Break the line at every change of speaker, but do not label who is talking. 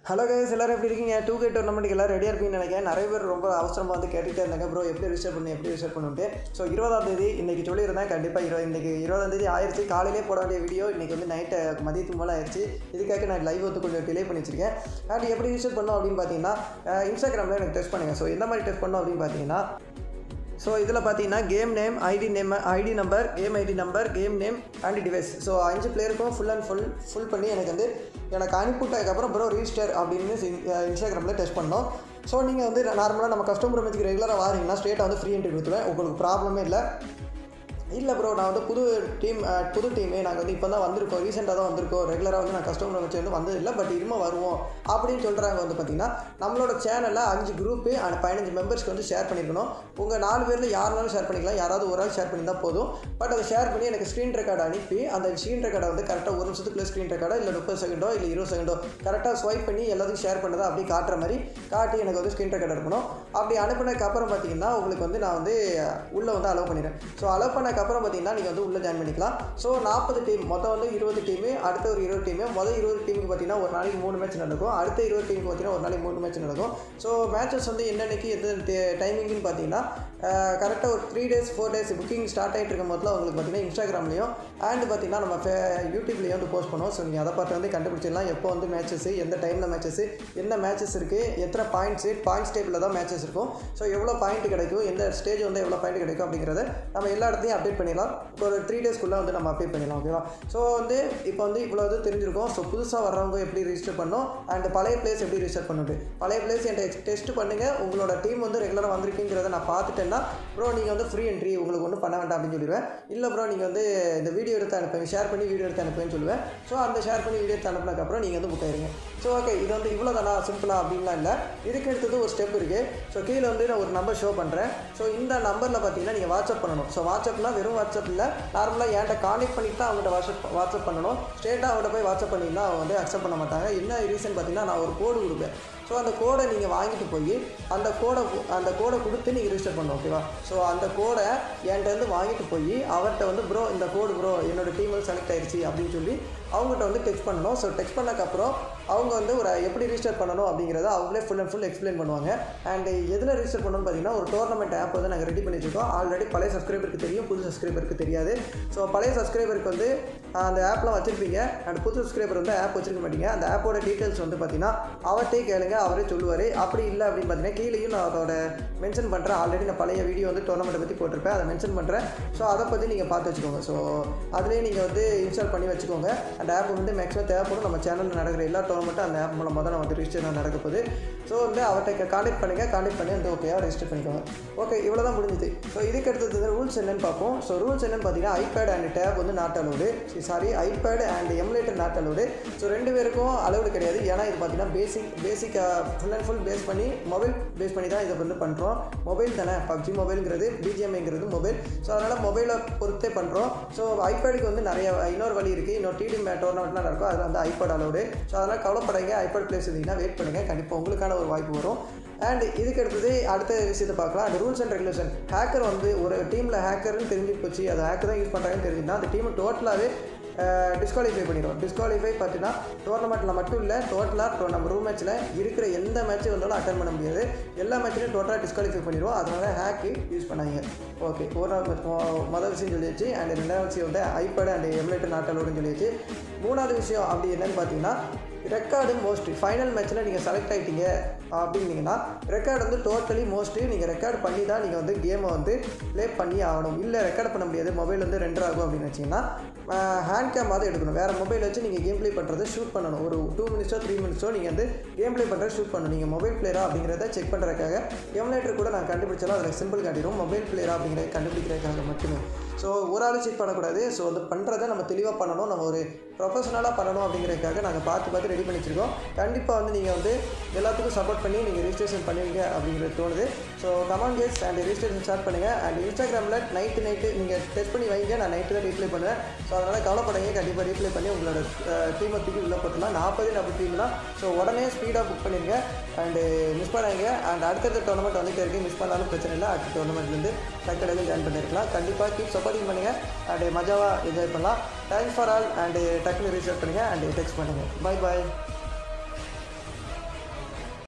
hello guys எல்லாரும் எப்படி இருக்கீங்க டூ கே டோர்னமெண்ட்டுக்கு எல்லாம் ரெடியாக இருப்பீங்கன்னு நினைக்கிறேன் நிறைய பேர் ரொம்ப அவசரமாக வந்து கேட்டுகிட்டே இருந்தாங்க ப்ரோ எப்படி ரிஜிஸ்டர் பண்ணி எப்படி ரிஜிஸ்டர் பண்ணுன்ட்டு ஸோ இருபதாம் தேதி இன்றைக்கி சொல்லியிருந்தேன் கண்டிப்பாக இருபது இன்றைக்கி இருபதாம் தேதி ஆயிடுச்சு காலையிலே போட வேண்டிய வீடியோ இன்றைக்கி வந்து நைட்டு மதியத்துக்கு மேலே ஆயிடுச்சு இதுக்காக நான் லைவ் வந்து கொஞ்சம் டிலே பண்ணி வச்சிருக்கேன் அண்ட் எப்படி ரிஜிஸ்டர் பண்ணோம் அப்படின்னு பார்த்தீங்கன்னா இன்ஸ்டாகிராமில் எனக்கு டெஸ்ட் பண்ணுங்கள் ஸோ எந்த மாதிரி டெஸ்ட் பண்ணோம் அப்படின்னு பார்த்தீங்கன்னா ஸோ இதில் பார்த்தீங்கன்னா game name ID name ID number game ID number game name and device so அஞ்சு பிளேயருக்கும் ஃபுல் அண்ட் ஃபுல் ஃபுல் பண்ணி எனக்கு வந்து எனக்கு அனுப்பிவிட்டதுக்கப்புறம் ப்ரோ ரிஜிஸ்டர் அப்படின்னு இன்ஸ்டாகிராமில் டெஸ்ட் பண்ணோம் ஸோ நீங்கள் வந்து நார்மலாக நம்ம கஸ்டமர் மேட்ச்சுக்கு ரெகுலராக வாரீங்கன்னா ஸ்ட்ரெயிட்டாக வந்து ஃப்ரீ என்ட்ரி கொடுத்துருவேன் உங்களுக்கு ப்ராப்ளமே இல்லை இல்லை ப்ரோ நான் வந்து புது டீம் புது டீமு நாங்கள் வந்து இப்போ தான் வந்திருக்கோம் ரீசெண்டாக தான் வந்திருக்கோம் ரெகுலராக வந்து நான் கஸ்டமர் வச்சு வந்து வந்ததில்லை பட் இனிமே வருவோம் அப்படின்னு சொல்கிறாங்க வந்து பார்த்திங்கன்னா நம்மளோட சேனலில் அஞ்சு குரூப்பு அண்ட் பதினஞ்சு மெம்பர்ஸ்க்கு வந்து ஷேர் பண்ணியிருக்கணும் உங்கள் நாலு பேரில் யாருனாலும் ஷேர் பண்ணிக்கலாம் யாராவது ஒரு ஆள் ஷேர் பண்ணியிருந்தால் போதும் பட் அதை ஷேர் பண்ணி எனக்கு ஸ்க்ரீன் ரெக்கார்டு அனுப்பி அந்த ஸ்க்ரீன் ரெக்கார்டை வந்து கரெக்டாக ஒரு நிமிஷத்துக்குள்ள ஸ்க்ரீன் ரெக்கார்டோ இல்லை முப்பது செகண்டோ இல்லை இருபது செகண்டோ கரெக்டாக ஸ்வைப் பண்ணி எல்லாத்தையும் ஷேர் பண்ணதை அப்படி காட்டுற மாதிரி காட்டி எனக்கு வந்து ஸ்க்ரீன் ரெக்கார்டு இருக்கணும் அப்படி அனுப்பினதுக்கு அப்புறம் பார்த்தீங்கன்னா உங்களுக்கு வந்து நான் வந்து உள்ளே வந்து அலோவ் பண்ணிடுறேன் ஸோ அலோவ் பண்ணதுக்கப்புறம் பார்த்தீங்கன்னா நீங்கள் வந்து உள்ளே ஜாயின் பண்ணிக்கலாம் ஸோ நாற்பது டீம் மொத்தம் வந்து இருபது டீமு அடுத்த ஒரு இருபது டீமு மொதல் இருபது டீமுக்கு பார்த்தீங்கன்னா ஒரு நாளைக்கு மூணு மேட்ச் நடக்கும் அடுத்த இருபது டீமுக்கு பார்த்தீங்கன்னா ஒரு நாளைக்கு மூணு மேட்ச் நடக்கும் ஸோ மேட்சஸ் வந்து என்னென்னக்கு எந்த டைமிங்னு பார்த்தீங்கன்னா கரெக்டாக ஒரு three days four days booking start ஆகிட்டு இருக்கும் போதில் உங்களுக்கு பார்த்தீங்கன்னா இன்ஸ்டாகிராம்லையும் அண்ட் பார்த்தீங்கன்னா நம்ம ஃபே யூடியூப்லேயும் வந்து போஸ்ட் பண்ணுவோம் ஸோ நீங்கள் அதை பார்த்து வந்து கண்டுபிடிச்சிடலாம் எப்போ வந்து மேட்சஸ் எந்த டைமில் மேட்சஸ் என்ன மேட்சஸ் இருக்குது எத்தனை பாயிண்ட்ஸு பாயிண்ட்ஸ் டேபிளில் தான் மேட்சஸ் இருக்கும் ஸோ எவ்வளோ பாயிண்ட் கிடைக்கும் எந்த ஸ்டேஜ் வந்து எவ்வளோ பாயிண்ட் கிடைக்கும் அப்படிங்கிறத நம்ம எல்லா இடத்தையும் அப்டேட் பண்ணிடலாம் ஒரு த்ரீ டேஸ்க்குள்ளே வந்து நம்ம அப்டேட் பண்ணிடலாம் ஓகேவா ஸோ வந்து இப்போ வந்து இவ்வளோ இது தெரிஞ்சிருக்கும் ஸோ புதுசாக வர்றவங்க எப்படி ரிஜிஸ்டர் பண்ணணும் அண்ட் பழைய பிளேஸ் எப்படி ரிஜிஸ்டர் பண்ணிட்டு பழைய பிளேஸ் என்கிட்ட டெஸ்ட் பண்ணுங்கள் உங்களோட டீம் வந்து ரெகுலராக வந்திருக்கீங்கிறத நான் பார்த்துட்டேன்னா ப்ரோ நீங்கள் வந்து ஃப்ரீ என்ட்ரி உங்களுக்கு ஒன்றும் பண்ண வேண்டாம் அப்படின்னு சொல்லிடுவேன் இல்லை ப்ரோ நீங்கள் வந்து இந்த வீடியோ எடுத்து அனுப்புங்க ஷேர் பண்ணி வீடியோ எடுத்து அனுப்புன்னு சொல்லுவேன் ஸோ அந்த ஷேர் பண்ணி வீடியோ எடுத்து அனுப்புனதுக்கப்புறம் நீங்கள் வந்து புக் ஆயிருங்க ஸோ ஓகே இது வந்து இவ்வளோ தானா சிம்பிளாக அப்படின்லாம் இல்லை இதுக்கு எடுத்தது ஒரு ஸ்டெப் இருக்குது ஸோ கீழே வந்து நான் ஒரு நம்பர் ஷோ பண்ணுறேன் ஸோ இந்த நம்பரில் பார்த்தீங்கன்னா நீங்கள் வாட்ஸ்அப் பண்ணணும் ஸோ வாட்ஸ்அப்னா வெறும் வாட்ஸ்அப் இல்லை நார்மலாக என்கிட்ட கான்டெக்ட் பண்ணிட்டு தான் அவங்ககிட்ட வாட்ஸ்அப் வாட்ஸ்அப் பண்ணணும் ஸ்ட்ரெயிட்டாக அவங்கள்ட்ட போய் வாட்ஸ்அப் பண்ணிங்கன்னா அவங்க வந்து அக்செப்ட் பண்ண மாட்டாங்க என்ன ரீசன் பார்த்தீங்கன்னா நான் ஒரு கோடு கொடுப்பேன் ஸோ அந்த கோடை நீங்கள் வாங்கிட்டு போய் அந்த கோடை அந்த கோடை கொடுத்து நீங்கள் ரிஜிஸ்டர் பண்ணணும் ஓகேவா ஸோ அந்த கோடை என்கிட்ட வந்து வாங்கிட்டு போய் அவர்கிட்ட வந்து ப்ரோ இந்த கோடு ப்ரோ என்னோடய டீம் வந்து செலக்ட் ஆயிடுச்சு அப்படின்னு சொல்லி அவங்ககிட்ட வந்து டெக்ஸ்ட் பண்ணணும் ஸோ டெக்ஸ்ட் பண்ணக்கப்புறம் அவங்க வந்து ஒரு எப்படி ரிஜிஸ்டர் பண்ணணும் அப்படிங்கிறத அவங்களே ஃபுல் அண்ட் ஃபுல் எக்ஸ்பிளைன் பண்ணுவாங்க அண்ட் எதில் ரிஜிஸ்டர் பண்ணணும்னு பார்த்தீங்கன்னா ஒரு டோர்னமெண்ட் ஆப் வந்து நாங்கள் ரெடி பண்ணி வச்சுருக்கோம் ஆல்ரெடி பழைய சப்ஸ்கிரைபருக்கு தெரியும் புது சப்ஸ்கிரைபருக்கு தெரியாது ஸோ பழைய சப்ஸ்கிரைபருக்கு வந்து அந்த ஆப்லாம் வச்சுருப்பீங்க அண்ட் புது சப்ஸ்கிரைபர் வந்து ஆப் வச்சிருக்க மாட்டீங்க அந்த ஆப்போட டீட்டெயில்ஸ் வந்து பார்த்தீங்கன்னா அவர்கிட்டே கேளுங்க அவரே சொல்லுவார் அப்படி இல்லை அப்படின்னு பார்த்தீங்கன்னா கீழேயும் நான் அதோட மென்ஷன் பண்ணுறேன் ஆல்ரெடி நான் பழைய வீடியோ வந்து டோர்னமெண்ட்டை பற்றி போட்டிருப்பேன் அதை மென்ஷன் பண்ணுறேன் ஸோ அதை பற்றி நீங்கள் பார்த்து வச்சுக்கோங்க ஸோ அதுலேயே நீங்கள் வந்து இன்ஸ்டால் பண்ணி வச்சுக்கோங்க அந்த ஆப் வந்து மேக்ஸிமம் தேவைப்படும் நம்ம சேனலில் நடக்கிற எல்லா டோர்னமெண்ட்டும் அந்த ஆப் மூலமாக தான் வந்து ரிஜிஸ்டர் நடக்க போகுது ஸோ வந்து அவர்கிட்ட கான்டெக்ட் பண்ணுங்கள் கான்டெக்ட் பண்ணி வந்து ஓகேவா ரெஜிஸ்டர் பண்ணிக்கோங்க ஓகே இவ்வளோ தான் முடிஞ்சுது ஸோ இதுக்கு அடுத்தது ரூல்ஸ் என்னென்னு பார்ப்போம் ஸோ ரூல்ஸ் என்னென்னு பார்த்தீங்கன்னா ஐபேட் அண்ட் டேப் வந்து not allowed sorry iPad and emulator not allowed so ரெண்டு பேருக்கும் அலோடு கிடையாது ஏன்னா இது பார்த்தீங்கன்னா பேசிக் பேசிக்காக ஃபுல் அண்ட் ஃபுல் பேஸ் பண்ணி மொபைல் பேஸ் பண்ணி தான் இதை வந்து பண்ணுறோம் மொபைல் தானே பப்ஜி மொபைலுங்கிறது பிஜிஎம்ஐங்கிறது மொபைல் ஸோ அதனால் மொபைலை பொறுத்தே பண்ணுறோம் ஸோ ஐபேடுக்கு வந்து நிறைய இன்னொரு வழி இருக்குது இன்னொரு டிடி டோர்னமெண்ட்லாம் நடக்கும் அதில் வந்து ஐபேட் அலோடு ஸோ அதனால் கவலைப்படாங்க ஐபேட் பிளேஸ் இருந்தீங்கன்னா வெயிட் பண்ணுங்கள் கண்டிப்பாக உங்களுக்கான ஒரு வாய்ப்பு வரும் அண்ட் இதுக்கு அடுத்தது அடுத்த விஷயத்தை பார்க்கலாம் அந்த ரூல்ஸ் அண்ட் ரெகுலேஷன் ஹேக்கர் வந்து ஒரு டீமில் ஹேக்கர்னு தெரிஞ்சு போச்சு அது ஹேக்கர் தான் யூஸ் பண்ணுறாங்கன்னு தெரிஞ்சுன்னா அந்த டீமை டோட்டலாகவே டிஸ்குவாலிஃபை பண்ணிடுவோம் டிஸ்குவாலிஃபை பார்த்தீங்கன்னா டோர்னமெண்ட்டில் மட்டும் இல்லை டோட்டலாக நம்ம ரூம் மேட்ச்சில் இருக்கிற எந்த மேட்ச்சு வந்தாலும் அட்டன் பண்ண முடியாது எல்லா மேட்ச்லையும் டோட்டலாக டிஸ்குவாலிஃபை பண்ணிடுவோம் அதனால ஹேக்கு யூஸ் பண்ணாங்க ஓகே ஒரு மொதல் விஷயம் சொல்லியாச்சு அண்ட் ரெண்டாவது விஷயம் வந்து ஐபேடு அண்ட் எமுலேட்டர் நாட்டலோடுன்னு சொல்லியாச்சு மூணாவது விஷயம் அப்படி என்னன்னு பார்த்தீங்கன்னா ரெக்கார்டு மோஸ்ட்டு ஃபைனல் மேட்ச்சில் நீங்கள் செலக்ட் ஆகிட்டீங்க அப்படின்னீங்கன்னா ரெக்கார்டு வந்து டோட்டலி மோஸ்ட்டு நீங்கள் ரெக்கார்ட் பண்ணி தான் நீங்கள் வந்து கேமை வந்து ப்ளே பண்ணி ஆகணும் இல்லை ரெக்கார்ட் பண்ண முடியாது மொபைல் வந்து ரெண்டர் ஆகும் அப்படின்னு வச்சிங்கன்னா ஹேண்ட் கேமாவது எடுக்கணும் வேறு மொபைல் வச்சு நீங்கள் கேம் ப்ளே பண்ணுறது ஷூட் பண்ணணும் ஒரு டூ மினிட்ஸோ த்ரீ மினிட்ஸோ நீங்கள் வந்து கேம் ப்ளே பண்ணுறது ஷூட் பண்ணணும் நீங்கள் மொபைல் பிளேயரா அப்படிங்கிறத செக் பண்ணுறதுக்காக எமுலேட்டர் கூட நான் கண்டுபிடிச்சாலும் அதில் சிம்பிள் காட்டிடும் மொபைல் பிளேயரா அப்படிங்கிறத கண்டுபிடிக்கிறதுக்காக மட்டுமே ஸோ ஒரு ஆள் செக் பண்ணக்கூடாது ஸோ வந்து பண்ணுறதை நம்ம தெளிவாக பண்ணணும் நம்ம ஒரு ப்ரொஃபஷனலாக பண்ணணும் அப்படிங்கிறதுக்காக நாங்கள் பார்த்து பார்த்து ரெடி பண்ணி வச்சுருக்கோம் கண்டிப்பாக வந்து நீங்கள் வந்து எல்லாத்துக்கும் சப்போர்ட் பண்ணி நீங்கள் ரிஜிஸ்ட்ரேஷன் பண்ணுவீங்க அப்படிங்கிறது தோணுது so come on guys and registration start பண்ணுங்கள் அண்ட் இன்ஸ்டாகிராமில் நைட்டு நைட்டு நீங்கள் டெஸ்ட் பண்ணி வைங்க நான் நைட்டு தான் ரீப்ளை பண்ணுவேன் ஸோ அதனால் கவலைப்படாங்க கண்டிப்பாக ரீப்ளை பண்ணி உங்களோட டீமை தூக்கி உள்ள போட்டுலாம் நாற்பது நாற்பது டீம் தான் ஸோ உடனே ஸ்பீடாக புக் பண்ணிடுங்க அண்டு மிஸ் பண்ணாங்க அண்ட் அடுத்தடுத்த டோர்னமெண்ட் வந்துட்டு இருக்கு மிஸ் பண்ணாலும் பிரச்சனை இல்லை அடுத்த டோர்னமெண்ட்லேருந்து டக்குனு ஜாயின் பண்ணியிருக்கலாம் கண்டிப்பாக கீப் சப்போர்ட்டிங் பண்ணுங்கள் அண்டு மஜாவாக என்ஜாய் பண்ணலாம் தேங்க்ஸ் ஃபார் ஆல் அண்டு டக்குனு ரீசர்ச் பண்ணுங்கள் அண்டு டெக்ஸ்ட் பண்ணுங்கள் பை பாய்